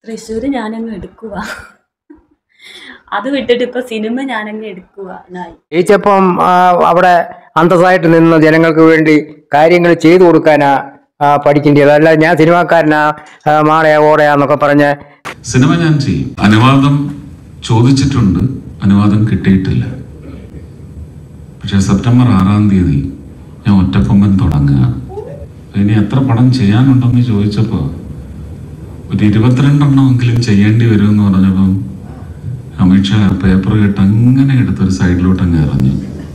തൃശ്ശൂര് ഞാനങ്ങ് എടുക്കുക അത് വിട്ടിട്ട് ഇപ്പൊ സിനിമ ഞാനങ്ങ് എടുക്കുക എന്നായി ജയിച്ചപ്പം ആ, അവിടെ അന്തസ്സായിട്ട് നിന്ന് ജനങ്ങൾക്ക് വേണ്ടി കാര്യങ്ങൾ ചെയ്തു കൊടുക്കാനാ ആ, പഠിക്കേണ്ടത് അല്ല ഞാൻ സിനിമാക്കാരനാ ആ, മാടയാ ഓടയാ എന്നൊക്കെ പറഞ്ഞ് സിനിമ ഞാൻ ചെയ്യും അനുവാദം ചോദിച്ചിട്ടുണ്ട് അനുവാദം കിട്ടിയിട്ടില്ല പക്ഷെ സെപ്റ്റംബർ ആറാം തീയതി ഞാൻ ഒറ്റക്കൊമ്പൻ തുടങ്ങുകയാണ് ഇനി എത്ര പടം ചെയ്യാനുണ്ടെന്ന് ചോദിച്ചപ്പോൾ ഒരു ഇരുപത്തിരണ്ടെണ്ണമെങ്കിലും ചെയ്യേണ്ടി വരുമെന്ന് പറഞ്ഞപ്പം അമിത്ഷാ പേപ്പർ കേട്ട് അങ്ങനെ എടുത്തൊരു സൈഡിലോട്ട് അങ്ങ് എറിഞ്ഞു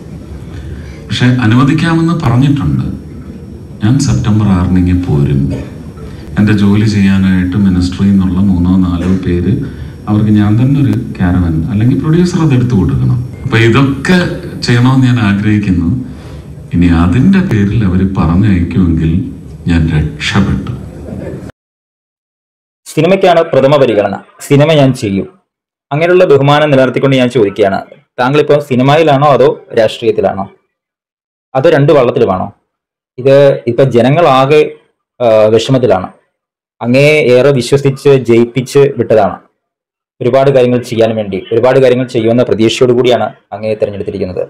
പക്ഷെ അനുവദിക്കാമെന്ന് പറഞ്ഞിട്ടുണ്ട് ഞാൻ സെപ്റ്റംബർ ആറിനെങ്കിൽ പോരും എൻ്റെ ജോലി ചെയ്യാനായിട്ട് മിനിസ്ട്രിയിൽ നിന്നുള്ള മൂന്നോ നാലോ പേര് അവർക്ക് ഞാൻ തന്നെ ഒരു ക്യാരവൻ അല്ലെങ്കിൽ പ്രൊഡ്യൂസർ അത് എടുത്തു കൊടുക്കണം അപ്പൊ ഇതൊക്കെ ചെയ്യണമെന്ന് ഞാൻ ആഗ്രഹിക്കുന്നു ഇനി അതിൻ്റെ പേരിൽ അവർ പറഞ്ഞയക്കുമെങ്കിൽ ഞാൻ രക്ഷപ്പെട്ടു സിനിമയ്ക്കാണ് പ്രഥമ പരിഗണന സിനിമ ഞാൻ ചെയ്യും അങ്ങനെയുള്ള ബഹുമാനം നിലനിർത്തിക്കൊണ്ട് ഞാൻ ചോദിക്കുകയാണ് താങ്കൾ ഇപ്പോൾ സിനിമയിലാണോ അതോ രാഷ്ട്രീയത്തിലാണോ അതോ രണ്ട് വള്ളത്തിലുമാണോ ഇത് ഇപ്പൊ ജനങ്ങളാകെ ആ, വിഷമത്തിലാണ് അങ്ങേ ഏറെ വിശ്വസിച്ച് ജയിപ്പിച്ച് വിട്ടതാണ് ഒരുപാട് കാര്യങ്ങൾ ചെയ്യാൻ വേണ്ടി ഒരുപാട് കാര്യങ്ങൾ ചെയ്യുമെന്ന പ്രതീക്ഷയോട് കൂടിയാണ് അങ്ങേ തിരഞ്ഞെടുത്തിരിക്കുന്നത്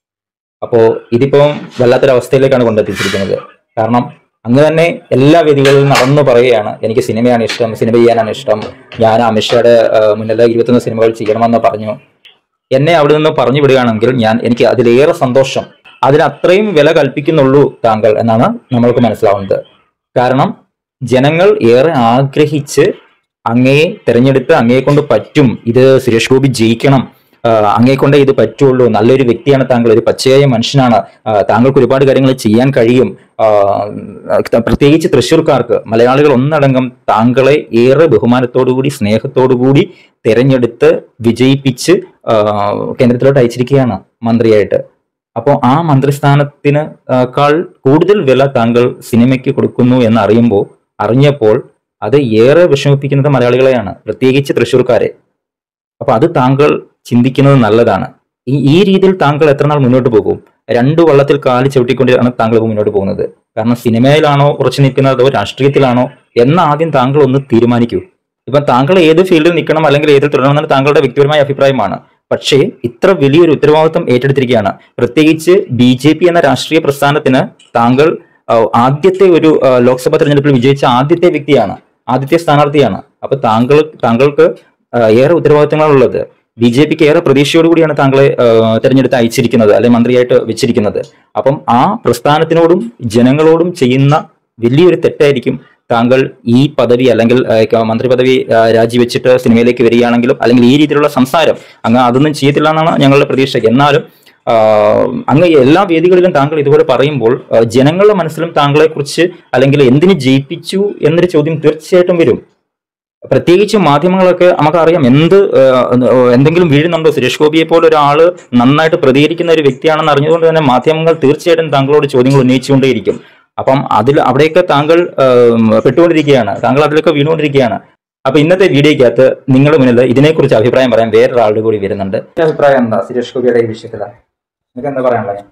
അപ്പോൾ ഇതിപ്പം വല്ലാത്തൊരവസ്ഥയിലേക്കാണ് കൊണ്ടെത്തിച്ചിരിക്കുന്നത് കാരണം അങ്ങ് തന്നെ എല്ലാ വേദികളിലും നടന്നു പറയുകയാണ് എനിക്ക് സിനിമയാണ് ഇഷ്ടം സിനിമ ചെയ്യാനാണ് ഇഷ്ടം ഞാൻ അമിത്ഷായുടെ ആ, മുന്നിൽ ഇരുപത്തൊന്ന് സിനിമകൾ ചെയ്യണമെന്ന് പറഞ്ഞു എന്നെ അവിടെ നിന്ന് പറഞ്ഞു വിടുകയാണെങ്കിൽ ഞാൻ എനിക്ക് അതിലേറെ സന്തോഷം അതിന് അത്രയും വില കൽപ്പിക്കുന്നുള്ളൂ താങ്കൾ എന്നാണ് നമ്മൾക്ക് മനസ്സിലാവുന്നത് കാരണം ജനങ്ങൾ ഏറെ ആഗ്രഹിച്ച് അങ്ങയെ തെരഞ്ഞെടുത്ത് അങ്ങയെ കൊണ്ട് പറ്റും ഇത് സുരേഷ് ഗോപി ജയിക്കണം ആ, അങ്ങയെ കൊണ്ടേ ഇത് പറ്റുള്ളൂ നല്ലൊരു വ്യക്തിയാണ് താങ്കൾ ഒരു പച്ചയായ മനുഷ്യനാണ് ആ, താങ്കൾക്ക് ഒരുപാട് കാര്യങ്ങൾ ചെയ്യാൻ കഴിയും ആ, പ്രത്യേകിച്ച് തൃശ്ശൂർക്കാർക്ക് മലയാളികൾ ഒന്നടങ്കം താങ്കളെ ഏറെ ബഹുമാനത്തോടുകൂടി സ്നേഹത്തോടുകൂടി തെരഞ്ഞെടുത്ത് വിജയിപ്പിച്ച് ആ, കേന്ദ്രത്തിലോട്ട് അയച്ചിരിക്കുകയാണ് മന്ത്രിയായിട്ട് അപ്പോൾ ആ മന്ത്രിസ്ഥാനത്തിന് ആ, ക്കാൾ കൂടുതൽ വില താങ്കൾ സിനിമയ്ക്ക് കൊടുക്കുന്നു എന്ന് അറിയുമ്പോൾ അറിഞ്ഞപ്പോൾ അത് ഏറെ വിഷമിപ്പിക്കുന്നത് മലയാളികളെയാണ് പ്രത്യേകിച്ച് തൃശ്ശൂർക്കാരെ അപ്പൊ അത് താങ്കൾ ചിന്തിക്കുന്നത് നല്ലതാണ് ഈ ഈ രീതിയിൽ താങ്കൾ എത്ര നാൾ മുന്നോട്ട് പോകും രണ്ടു വള്ളത്തിൽ കാല് ചവിട്ടിക്കൊണ്ടാണ് താങ്കൾ ഇപ്പോൾ മുന്നോട്ട് പോകുന്നത് കാരണം സിനിമയിലാണോ ഉറച്ചു നിൽക്കുന്നത് അതോ രാഷ്ട്രീയത്തിലാണോ എന്ന് ആദ്യം താങ്കൾ ഒന്ന് തീരുമാനിക്കൂ ഇപ്പൊ താങ്കൾ ഏത് ഫീൽഡിൽ നിൽക്കണം അല്ലെങ്കിൽ ഏതിൽ തുടരണമെന്ന് താങ്കളുടെ വ്യക്തിപരമായ അഭിപ്രായമാണ് പക്ഷേ ഇത്ര വലിയൊരു ഉത്തരവാദിത്വം ഏറ്റെടുത്തിരിക്കുകയാണ് പ്രത്യേകിച്ച് ബി ജെ പി എന്ന രാഷ്ട്രീയ പ്രസ്ഥാനത്തിന് താങ്കൾ ആ, ആദ്യത്തെ ഒരു ആ, ലോക്സഭാ തെരഞ്ഞെടുപ്പിൽ വിജയിച്ച ആദ്യത്തെ വ്യക്തിയാണ് ആദ്യത്തെ സ്ഥാനാർത്ഥിയാണ് അപ്പൊ താങ്കൾ താങ്കൾക്ക് ആ, ഏറെ ഉത്തരവാദിത്തങ്ങളുള്ളത് ബി ജെ പിക്ക് ഏറെ പ്രതീക്ഷയോടുകൂടിയാണ് താങ്കളെ ആ, തെരഞ്ഞെടുത്ത് അയച്ചിരിക്കുന്നത് അല്ലെങ്കിൽ മന്ത്രിയായിട്ട് വെച്ചിരിക്കുന്നത് അപ്പം ആ പ്രസ്ഥാനത്തിനോടും ജനങ്ങളോടും ചെയ്യുന്ന വലിയൊരു തെറ്റായിരിക്കും താങ്കൾ ഈ പദവി അല്ലെങ്കിൽ ആ, ക- മന്ത്രി പദവി ആ, രാജിവെച്ചിട്ട് സിനിമയിലേക്ക് വരികയാണെങ്കിലും അല്ലെങ്കിൽ ഈ രീതിയിലുള്ള സംസാരം അങ്ങ് അതൊന്നും ചെയ്യത്തില്ല എന്നാണ് ഞങ്ങളുടെ പ്രതീക്ഷ എന്നാലും ആ, അങ്ങ് എല്ലാ വേദികളിലും താങ്കൾ ഇതുപോലെ പറയുമ്പോൾ ആ, ജനങ്ങളുടെ മനസ്സിലും താങ്കളെ കുറിച്ച് അല്ലെങ്കിൽ എന്തിന് ജയിപ്പിച്ചു എന്നൊരു ചോദ്യം തീർച്ചയായിട്ടും വരും പ്രത്യേകിച്ച് മാധ്യമങ്ങളൊക്കെ നമുക്കറിയാം എന്ത് ആ, എന്തെങ്കിലും വീഴുന്നുണ്ടോ സുരേഷ് ഗോപിയെ പോലെ ഒരാള് നന്നായിട്ട് പ്രതികരിക്കുന്ന ഒരു വ്യക്തിയാണെന്ന് അറിഞ്ഞുകൊണ്ട് തന്നെ മാധ്യമങ്ങൾ തീർച്ചയായിട്ടും താങ്കളോട് ചോദ്യങ്ങൾ ഉന്നയിച്ചുകൊണ്ടേയിരിക്കും അപ്പം അതിൽ അവിടെയൊക്കെ താങ്കൾ ആ, പെട്ടുകൊണ്ടിരിക്കുകയാണ് താങ്കൾ അതിലൊക്കെ വീണുകൊണ്ടിരിക്കുകയാണ് അപ്പൊ ഇന്നത്തെ വീഡിയോക്കകത്ത് നിങ്ങളുടെ മുന്നിൽ ഇതിനെക്കുറിച്ച് അഭിപ്രായം പറയാൻ വേറൊരാളുടെ കൂടി വരുന്നുണ്ട് എന്റെ അഭിപ്രായം എന്താ സുരേഷ് ഗോപിയുടെ ഈ വിഷയത്തിലാണ് നിങ്ങൾക്ക് എന്താ പറയാനുള്ളത്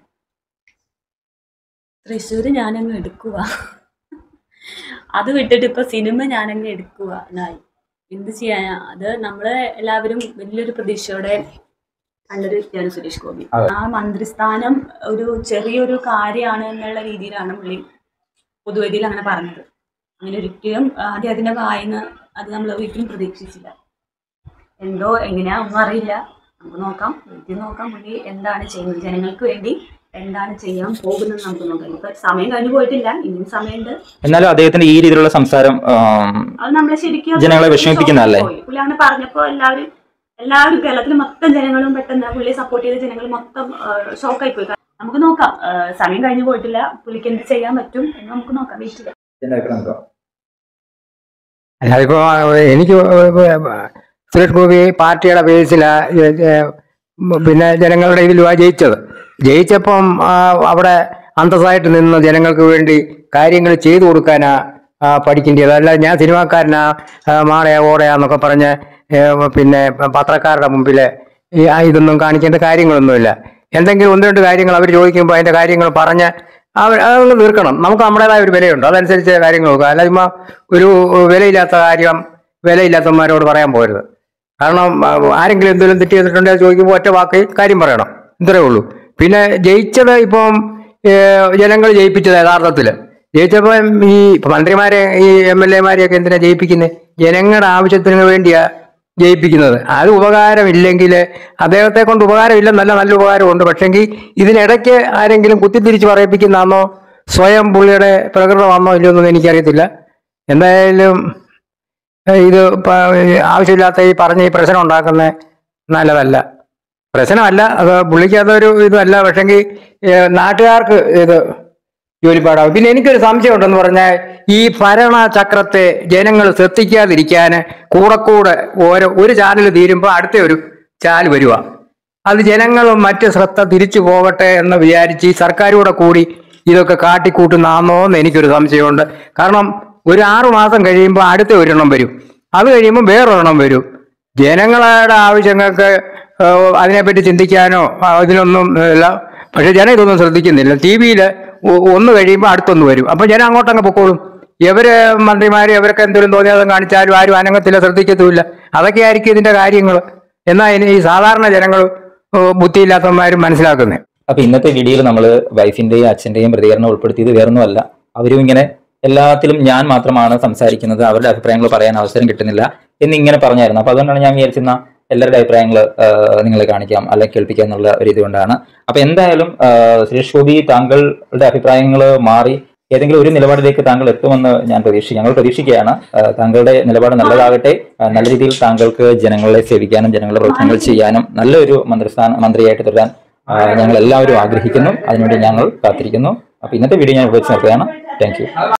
തൃശ്ശൂര് ഞാനങ്ങ് എടുക്കുക അത് വിട്ടിട്ട് ഇപ്പൊ സിനിമ ഞാനങ്ങ് എടുക്കുക എന്നായി എന്ത് ചെയ്യാനാ അത് നമ്മള് എല്ലാവരും വലിയൊരു പ്രതീക്ഷയോടെ നല്ലൊരു വ്യക്തിയാണ് സുരേഷ് ഗോപി അതെ. ആ മന്ത്രിസ്ഥാനം ഒരു ചെറിയൊരു കാര്യമാണ് എന്നുള്ള രീതിയിലാണ് പുള്ളി പൊതുവേദിയിൽ അങ്ങനെ പറഞ്ഞത് അങ്ങനെ ഒരിക്കലും ആദ്യം അതിന്റെ വായന അത് നമ്മൾ ഒരിക്കലും പ്രതീക്ഷിച്ചില്ല എന്തോ എങ്ങനെയാ ഒന്നും അറിയില്ല നമുക്ക് നോക്കാം വീട്ടിൽ നോക്കാം പുള്ളി എന്താണ് ചെയ്യുന്നത് ജനങ്ങൾക്ക് വേണ്ടി എന്താണ് ചെയ്യാൻ പോകുന്നത് നമുക്ക് നോക്കാം ഇപ്പൊ സമയം കഴിഞ്ഞു പോയിട്ടില്ല ഇനിയും സമയമുണ്ട് എന്നാലും അദ്ദേഹത്തിന്റെ ഈ രീതിയിലുള്ള സംസാരം ആം, അത് നമ്മളെ ശരിക്കും അത് ജനങ്ങളെ വിഷമിപ്പിക്കുന്നതല്ലേ? പോയി. പുള്ളി അങ്ങനെ പറഞ്ഞപ്പോ എല്ലാവരും എല്ലാവരും കേരളത്തിലെ മൊത്തം ജനങ്ങളും പെട്ടെന്ന് പുള്ളിയെ സപ്പോർട്ട് ചെയ്ത ജനങ്ങൾ മൊത്തം ഷോക്കായി പോയി നമുക്ക് നോക്കാം ആ, സമയം കഴിഞ്ഞു പോയിട്ടില്ല പുള്ളിക്ക് എന്ത് ചെയ്യാൻ പറ്റും എന്ന് നമുക്ക് നോക്കാം വെയിറ്റ് ചെയ്യാം ഇതിന്റെ അഭിപ്രായം എന്താ? അതിപ്പോ എനിക്ക് സുരേഷ് ഗോപി പാർട്ടിയുടെ ബേസിലാ ഏ, ഏ, പിന്നെ ജനങ്ങളുടെ ഇതിലുവാ ജയിച്ചത് ജയിച്ചപ്പം ആ, അവിടെ അന്തസ്സായിട്ട് നിന്ന് ജനങ്ങൾക്ക് വേണ്ടി കാര്യങ്ങൾ ചെയ്തു കൊടുക്കാനാ ആ, പഠിക്കേണ്ടത് അല്ല ഞാൻ സിനിമാക്കാരനാ ആ, മാടയാ ഓടയാ എന്നൊക്കെ പറഞ്ഞ് ഏ, പിന്നെ പത്രക്കാരുടെ മുമ്പിൽ ഈ ആ, ഇതൊന്നും കാണിക്കേണ്ട കാര്യങ്ങളൊന്നുമില്ല എന്തെങ്കിലും ഒന്ന് രണ്ട് കാര്യങ്ങൾ അവർ ചോദിക്കുമ്പോൾ അതിന്റെ കാര്യങ്ങൾ പറഞ്ഞ് അവർ അതൊന്ന് തീർക്കണം നമുക്ക് നമ്മുടേതായ ഒരു വിലയുണ്ട് അതനുസരിച്ച് കാര്യങ്ങൾ നോക്കുക അല്ല ചുമ്മാ ഒരു വിലയില്ലാത്ത കാര്യം വിലയില്ലാത്തവന്മാരോട് പറയാൻ പോരുത് കാരണം ആ, ആരെങ്കിലും എന്തെങ്കിലും തെറ്റ് ചെയ്തിട്ടുണ്ടെങ്കിൽ അത് ചോദിക്കുമ്പോൾ ഒറ്റ വാക്ക് കാര്യം പറയണം ഇത്രേ ഉള്ളൂ പിന്നെ ജയിച്ചത് ഇപ്പം ജനങ്ങൾ ജയിപ്പിച്ചത് യഥാർത്ഥത്തിൽ ജയിച്ചപ്പോൾ ഈ ഇപ്പം മന്ത്രിമാരെ ഈ എം എൽ എമാരെയൊക്കെ എന്തിനാ ജയിപ്പിക്കുന്നത് ജനങ്ങളുടെ ആവശ്യത്തിന് വേണ്ടിയാ ജയിപ്പിക്കുന്നത് അത് ഉപകാരമില്ലെങ്കിൽ അദ്ദേഹത്തെ കൊണ്ട് ഉപകാരമില്ലെന്നല്ല നല്ല ഉപകാരമുണ്ട് പക്ഷെങ്കിൽ ഇതിനിടയ്ക്ക് ആരെങ്കിലും കുത്തിത്തിരിച്ച് പറയിപ്പിക്കുന്നതാണോ സ്വയം പുള്ളിയുടെ പ്രകൃതമാണോ ഇല്ലയോ എന്നൊന്നും എനിക്കറിയത്തില്ല എന്തായാലും ഏഹ് ഇത് പ- ആവശ്യമില്ലാത്ത ഈ പറഞ്ഞ ഈ പ്രശ്നം ഉണ്ടാക്കുന്നത് നല്ലതല്ല പ്രശ്നമല്ല അത് പുള്ളിക്ക് അതൊരു ഇതല്ല പക്ഷെങ്കിൽ നാട്ടുകാർക്ക് ഇത് ജോലിപ്പാടാവും പിന്നെ എനിക്കൊരു സംശയം ഉണ്ടെന്ന് പറഞ്ഞാൽ ഈ ഭരണ ചക്രത്തെ ജനങ്ങൾ ശ്രദ്ധിക്കാതിരിക്കാൻ കൂടെ കൂടെ ഓരോ ഒരു ചാനൽ തീരുമ്പോൾ അടുത്ത ഒരു ചാൽ വരുക അത് ജനങ്ങൾ മറ്റ് ശ്രദ്ധ തിരിച്ചു പോകട്ടെ എന്ന് വിചാരിച്ച് ഈ സർക്കാരൂടെ കൂടി ഇതൊക്കെ കാട്ടിക്കൂട്ടുന്നാന്നോ എന്ന് എനിക്കൊരു സംശയമുണ്ട് കാരണം ഒരു ആറു മാസം കഴിയുമ്പോൾ അടുത്ത ഒരെണ്ണം വരും അത് കഴിയുമ്പോൾ വേറൊരെണ്ണം വരും ജനങ്ങളുടെ ആവശ്യങ്ങൾക്ക് ഏഹ്, അതിനെപ്പറ്റി ചിന്തിക്കാനോ ആ, ഇതിനൊന്നും ഇല്ല പക്ഷെ ജനം ഇതൊന്നും ശ്രദ്ധിക്കുന്നില്ല ടി വിയിൽ ഒന്ന് കഴിയുമ്പോൾ അടുത്തൊന്ന് വരും അപ്പൊ ജനം അങ്ങോട്ടങ്ങ് പൊക്കോളും ഇവര് മന്ത്രിമാര് ഇവരൊക്കെ എന്തെങ്കിലും തോന്നിയാലും കാണിച്ചാലും ആരും അനങ്ങത്തില്ല ശ്രദ്ധിക്കത്തുമില്ല അതൊക്കെ ആയിരിക്കും ഇതിന്റെ കാര്യങ്ങൾ എന്നാ ഇനി ഈ സാധാരണ ജനങ്ങൾ ബുദ്ധിയില്ലാത്തവന്മാരും മനസ്സിലാക്കുന്നത് അപ്പൊ ഇന്നത്തെ വീഡിയോയിൽ നമ്മൾ വൈഫിന്റെയും അച്ഛന്റെയും പ്രതികരണം ഉൾപ്പെടുത്തിയത് വേറൊന്നുമല്ല അവരും ഇങ്ങനെ എല്ലാത്തിലും ഞാൻ മാത്രമാണ് സംസാരിക്കുന്നത് അവരുടെ അഭിപ്രായങ്ങൾ പറയാൻ അവസരം കിട്ടുന്നില്ല എന്നിങ്ങനെ പറഞ്ഞായിരുന്നു അപ്പൊ അതുകൊണ്ടാണ് ഞാൻ വിചാരിച്ചിരുന്ന എല്ലാവരുടെ അഭിപ്രായങ്ങൾ നിങ്ങളെ കാണിക്കാം അല്ലെങ്കിൽ കേൾപ്പിക്കാം എന്നുള്ള ഒരു ഇതുകൊണ്ടാണ് അപ്പൊ എന്തായാലും ആ, സുരേഷ് ഗോപി താങ്കളുടെ അഭിപ്രായങ്ങൾ മാറി ഏതെങ്കിലും ഒരു നിലപാടിലേക്ക് താങ്കൾ എത്തുമെന്ന് ഞാൻ പ്രതീക്ഷിക്കും ഞങ്ങൾ പ്രതീക്ഷിക്കുകയാണ് ആ, താങ്കളുടെ നിലപാട് നല്ലതാകട്ടെ ആ, നല്ല രീതിയിൽ താങ്കൾക്ക് ജനങ്ങളെ സേവിക്കാനും ജനങ്ങളുടെ പ്രവർത്തനങ്ങൾ ചെയ്യാനും നല്ലൊരു മന്ത്രിസ്ഥാന മന്ത്രിയായിട്ട് തുടരാൻ ആ, ഞങ്ങൾ എല്ലാവരും ആഗ്രഹിക്കുന്നു അതിനുവേണ്ടി ഞങ്ങൾ കാത്തിരിക്കുന്നു അപ്പൊ ഇന്നത്തെ വീഡിയോ ഞാൻ ഉപയോഗിച്ച് നിർത്തുകയാണ് താങ്ക് യു